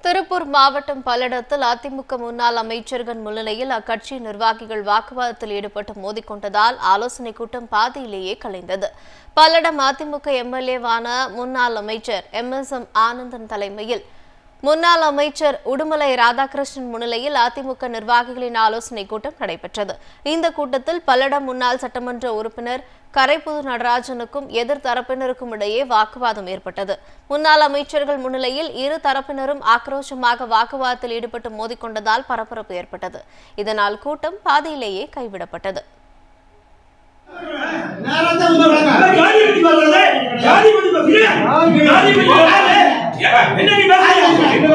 திருப்பூர் மாவட்டம் பல்லடத்தில் அதிமுக முன்னாள் அமைச்சர்கள் முன்னிலையில் அக்கட்சி நிர்வாகிகள் வாக்குவாதத்தில் ஈடுபட்டு மோதிக்கொண்டதால் ஆலோசனைக் கூட்டம் பாதியிலேயே கலைந்தது பல்லடம் அதிமுக எம்எல்ஏவான முன்னாள் அமைச்சர் எம் எஸ் எம் ஆனந்தன் தலைமையில் முன்னாள் அமைச்சர் உடுமலை ராதாகிருஷ்ணன் முன்னிலையில் அதிமுக நிர்வாகிகளின் ஆலோசனைக் கூட்டம் நடைபெற்றது இந்த கூட்டத்தில் பல்லடம் முன்னாள் சட்டமன்ற உறுப்பினர் கரைப்புது நடராஜனுக்கும் எதிர் தரப்பினருக்கும் இடையே வாக்குவாதம் ஏற்பட்டது முன்னாள் அமைச்சர்கள் முன்னிலையில் இரு தரப்பினரும் ஆக்ரோஷமாக வாக்குவாதத்தில் ஈடுபட்டு மோதிக்கொண்டதால் பரபரப்பு ஏற்பட்டது இதனால் கூட்டம் பாதியிலேயே கைவிடப்பட்டது நேரத்தை உதவுறாங்க. ஜாதி பத்தி பேசுறது ஜாதி பத்தி பேசுறீங்க ஜாதி பத்தி பேசுறது என்ன நீ பேசுறீங்க